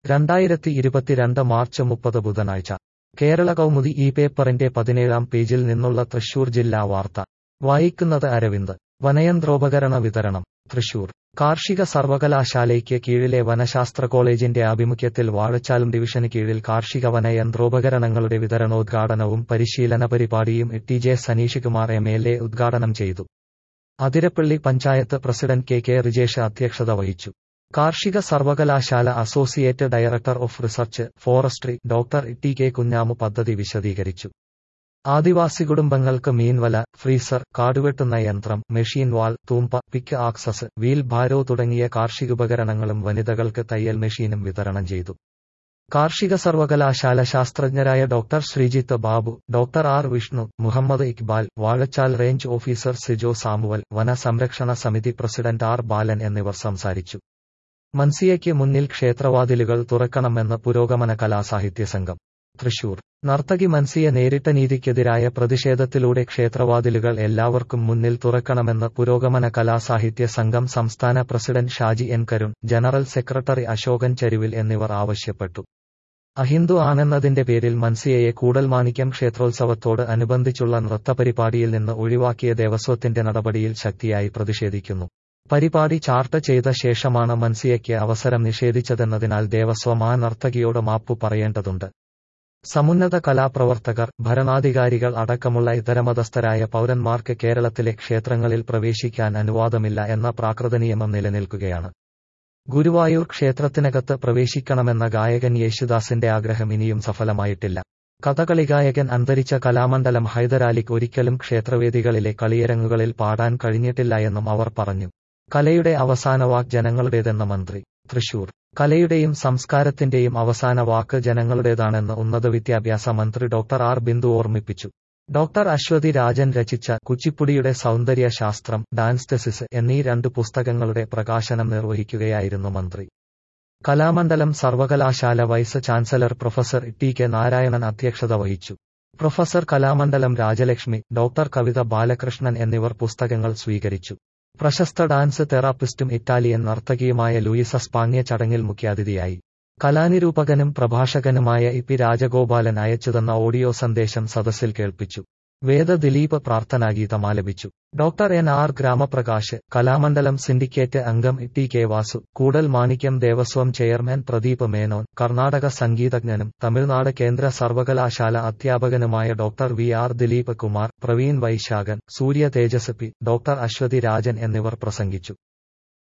രണ്ടായിരത്തി ഇരുപത്തിരണ്ട് മാർച്ച് മുപ്പത് ബുധനാഴ്ച കേരള കൗമുദി ഈ പേപ്പറിന്റെ പതിനേഴാം പേജിൽ നിന്നുള്ള തൃശൂർ ജില്ലാ വാർത്ത വായിക്കുന്നത് അരവിന്ദ് വനയന്ത്രോപകരണ വിതരണം തൃശൂർ കാർഷിക സർവകലാശാലയ്ക്ക് കീഴിലെ വനശാസ്ത്ര കോളേജിന്റെ ആഭിമുഖ്യത്തിൽ വാഴച്ചാലും ഡിവിഷന് കീഴിൽ കാർഷിക വനയന്ത്രോപകരണങ്ങളുടെ വിതരണോദ്ഘാടനവും പരിശീലന പരിപാടിയും T J Saneesh Kumar M L A ഉദ്ഘാടനം ചെയ്തു Athirappilly panchayat president K K Rijesh അധ്യക്ഷത വഹിച്ചു കാർഷിക സർവകലാശാല associate director of research forestry doctor T K Kunhamu പദ്ധതി വിശദീകരിച്ചു ആദിവാസി കുടുംബങ്ങൾക്ക് മീൻവല ഫ്രീസർ കാടുവെട്ടുന്ന യന്ത്രം മെഷീൻ വാൾ തൂമ്പ പിക്ക് ആക്സസ് വീൽ ഭാരോ തുടങ്ങിയ കാർഷികോപകരണങ്ങളും വനിതകൾക്ക് തയ്യൽ മെഷീനും വിതരണം ചെയ്തു കാർഷിക സർവകലാശാല ശാസ്ത്രജ്ഞരായ doctor Sreejith Babu doctor R Vishnu Muhammad Iqbal Vazhachal range officer Sijo Samuel വന സംരക്ഷണ സമിതി പ്രസിഡന്റ് ആർ ബാലൻ എന്നിവർ സംസാരിച്ചു മൻസിയയ്ക്ക് മുന്നിൽ ക്ഷേത്രവാതിലുകൾ തുറക്കണമെന്ന് പുരോഗമന കലാസാഹിത്യ സംഘം തൃശൂർ നർത്തകി മൻസിയ നേരിട്ട നീതിക്കെതിരായ പ്രതിഷേധത്തിലൂടെ ക്ഷേത്രവാതിലുകൾ എല്ലാവർക്കും മുന്നിൽ തുറക്കണമെന്ന് പുരോഗമന കലാസാഹിത്യ സംഘം സംസ്ഥാന president Shaji N Karun general secretary Ashokan Charuvil എന്നിവർ ആവശ്യപ്പെട്ടു അഹിന്ദു ആണെന്നതിന്റെ പേരിൽ മൻസിയയെ കൂടൽമാണിക്യം ക്ഷേത്രോത്സവത്തോട് അനുബന്ധിച്ചുള്ള നൃത്തപരിപാടിയിൽ നിന്ന് ഒഴിവാക്കിയ ദേവസ്വത്തിന്റെ നടപടിയിൽ ശക്തിയായി പ്രതിഷേധിക്കുന്നു പരിപാടി ചാർട്ട് ചെയ്ത ശേഷമാണ് മൻസിയയ്ക്ക് അവസരം നിഷേധിച്ചതെന്നതിനാൽ ദേവസ്വം ആ നർത്തകിയോട് മാപ്പു പറയേണ്ടതുണ്ട് സമുന്നത കലാപ്രവർത്തകർ ഭരണാധികാരികൾ അടക്കമുള്ള ഇതരമതസ്ഥരായ പൗരന്മാർക്ക് കേരളത്തിലെ ക്ഷേത്രങ്ങളിൽ പ്രവേശിക്കാൻ അനുവാദമില്ല എന്ന പ്രാകൃത നിയമം നിലനിൽക്കുകയാണ് ഗുരുവായൂർ ക്ഷേത്രത്തിനകത്ത് പ്രവേശിക്കണമെന്ന ഗായകൻ യേശുദാസിന്റെ ആഗ്രഹം ഇനിയും സഫലമായിട്ടില്ല കഥകളി ഗായകൻ അന്തരിച്ച കലാമണ്ഡലം ഹൈദരാലിക്ക് ഒരിക്കലും ക്ഷേത്രവേദികളിലെ കളിയരങ്ങുകളിൽ പാടാൻ കഴിഞ്ഞിട്ടില്ല എന്നും അവർ പറഞ്ഞു കലയുടെ അവസാന വാക്ക് ജനങ്ങളുടേതെന്ന മന്ത്രി തൃശൂർ കലയുടെയും സംസ്കാരത്തിന്റെയും അവസാന വാക്ക് ജനങ്ങളുടേതാണെന്ന് ഉന്നത വിദ്യാഭ്യാസ മന്ത്രി ഡോക്ടർ ആർ ബിന്ദു ഓർമ്മിപ്പിച്ചു ഡോക്ടർ അശ്വതി രാജൻ രചിച്ച കുച്ചിപ്പുടിയുടെ സൗന്ദര്യ ശാസ്ത്രം ഡാൻസ് തെസിസ് എന്നീ രണ്ട് പുസ്തകങ്ങളുടെ പ്രകാശനം നിർവഹിക്കുകയായിരുന്നു മന്ത്രി കലാമണ്ഡലം സർവകലാശാല vice chancellor professor T K Narayanan അധ്യക്ഷത വഹിച്ചു പ്രൊഫസർ കലാമണ്ഡലം രാജലക്ഷ്മി ഡോക്ടർ കവിത ബാലകൃഷ്ണൻ എന്നിവർ പുസ്തകങ്ങൾ സ്വീകരിച്ചു പ്രശസ്ത ഡാൻസ് തെറാപ്പിസ്റ്റും ഇറ്റാലിയൻ നർത്തകിയുമായ ലൂയിസ സ്പാങ്യ ചടങ്ങിൽ മുഖ്യാതിഥിയായി കലാനിരൂപകനും പ്രഭാഷകനുമായ ഇ പി രാജഗോപാലൻ അയച്ചുതന്ന ഓഡിയോ സന്ദേശം സദസ്സിൽ കേൾപ്പിച്ചു വേദ ദിലീപ് പ്രാർത്ഥനാഗീതം ആലപിച്ചു doctor N R Gramaprakash Kalamandalam syndicate അംഗം T K Vasu Koodal Manikyam Devaswom chairman Pradeep Menon Karnataka സംഗീതജ്ഞനും തമിഴ്നാട് കേന്ദ്ര സർവകലാശാല അധ്യാപകനുമായ doctor V R Dileep Kumar Praveen Vaishakhan Surya Tejas P doctor Aswathy Rajan എന്നിവർ പ്രസംഗിച്ചു